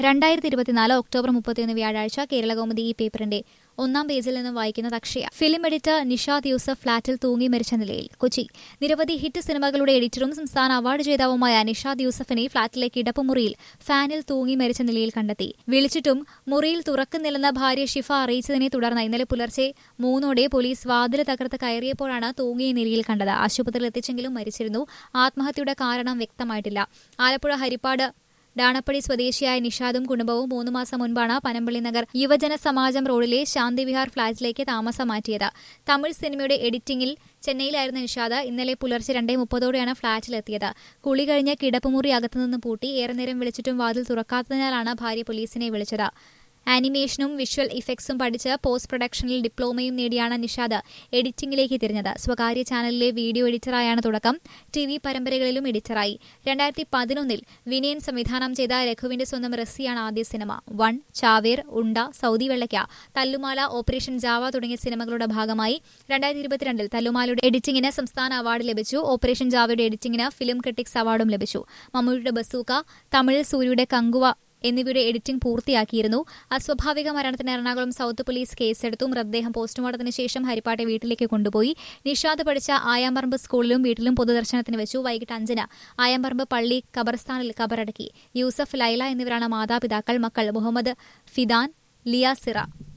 രണ്ടായിരത്തി ഇരുപത്തിനാല് ഒക്ടോബർ മുപ്പത്തിയൊന്ന് വ്യാഴാഴ്ച കേരളകൗമുദി ഈ പേപ്പറിന്റെ ഒന്നാം പേജിൽ നിന്ന് വായിക്കുന്നത് അക്ഷയ ഫിലിം എഡിറ്റർ നിഷാദ് യൂസഫ് ഫ്ളാറ്റിൽ തൂങ്ങി മരിച്ച നിലയിൽ കൊച്ചി നിരവധി ഹിറ്റ് സിനിമകളുടെ എഡിറ്ററും സംസ്ഥാന അവാർഡ് ജേതാവുമായ നിഷാദ് യൂസഫിനെ ഫ്ളാറ്റിലെ കിടപ്പുമുറിയിൽ ഫാനിൽ തൂങ്ങി മരിച്ച നിലയിൽ കണ്ടെത്തി വിളിച്ചിട്ടും മുറിയിൽ തുറക്കുന്നില്ലെന്ന ഭാര്യ ഷിഫ അറിയിച്ചതിനെ തുടർന്ന് ഇന്നലെ പുലർച്ചെ മൂന്നോടെ പോലീസ് വാതിൽ തകർത്ത് കയറിയപ്പോഴാണ് തൂങ്ങിയ നിലയിൽ കണ്ടത് ആശുപത്രിയിൽ എത്തിച്ചെങ്കിലും മരിച്ചിരുന്നു ആത്മഹത്യയുടെ കാരണം വ്യക്തമായിട്ടില്ല ആലപ്പുഴ ഹരിപ്പാട് ഡാണപ്പടി സ്വദേശിയായ നിഷാദും കുടുംബവും മൂന്ന് മാസം മുൻപാണ് പനമ്പള്ളി നഗർ യുവജന സമാജം റോഡിലെ ശാന്തിവിഹാർ ഫ്ളാറ്റിലേക്ക് താമസം മാറ്റിയത് തമിഴ് സിനിമയുടെ എഡിറ്റിംഗിൽ ചെന്നൈയിലായിരുന്ന നിഷാദ് ഇന്നലെ പുലർച്ചെ രണ്ടേ മുപ്പതോടെയാണ് ഫ്ളാറ്റിലെത്തിയത് കുളി കഴിഞ്ഞ് കിടപ്പുമുറി അകത്തുനിന്ന് പൂട്ടി ഏറെ നേരം വിളിച്ചിട്ടും വാതിൽ തുറക്കാത്തതിനാലാണ് ഭാര്യ പോലീസിനെ വിളിച്ചത് ആനിമേഷനും വിഷ്വൽ ഇഫക്ട്സും പഠിച്ച് പോസ്റ്റ് പ്രൊഡക്ഷനിൽ ഡിപ്ലോമയും നേടിയാണ് നിഷാദ് എഡിറ്റിംഗിലേക്ക് തിരിഞ്ഞത് സ്വകാര്യ ചാനലിലെ വീഡിയോ എഡിറ്ററായാണ് തുടക്കം ടി വി പരമ്പരകളിലും എഡിറ്ററായി രണ്ടായിരത്തി പതിനൊന്നിൽ വിനയൻ സംവിധാനം ചെയ്ത രഘുവിന്റെ സ്വന്തം റസിയാണ് ആദ്യ cinema one Chaaver Unda Saudi Vellakka Thallumaala operation Java തുടങ്ങിയ സിനിമകളുടെ ഭാഗമായി രണ്ടായിരത്തി ഇരുപത്തിരണ്ടിൽ തല്ലുമാലയുടെ എഡിറ്റിംഗിന് സംസ്ഥാന അവാർഡ് ലഭിച്ചു ഓപ്പറേഷൻ ജാവയുടെ എഡിറ്റിംഗിന് ഫിലിം ക്രിട്ടിക്സ് അവാർഡും ലഭിച്ചു മമ്മൂട്ടിയുടെ ബസൂക്ക തമിഴിൽ സൂര്യയുടെ കങ്കുവ എന്നിവയുടെ എഡിറ്റിംഗ് പൂർത്തിയാക്കിയിരുന്നു അസ്വാഭാവിക മരണത്തിന് എറണാകുളം സൌത്ത് പോലീസ് കേസെടുത്തു മൃതദേഹം പോസ്റ്റ്മോർട്ടത്തിന് ശേഷം ഹരിപ്പാട്ടെ വീട്ടിലേക്ക് കൊണ്ടുപോയി നിഷാദ് പഠിച്ച ആയാമ്പറമ്പ് സ്കൂളിലും വീട്ടിലും പൊതുദർശനത്തിന് വെച്ചു വൈകിട്ട് അഞ്ചിന് ആയാമ്പറമ്പ് പള്ളി ഖബർസ്ഥാനിൽ ഖബറടക്കി യൂസഫ് ലൈല എന്നിവരാണ് മാതാപിതാക്കൾ മക്കൾ മുഹമ്മദ് ഫിദാൻ ലിയാസിറ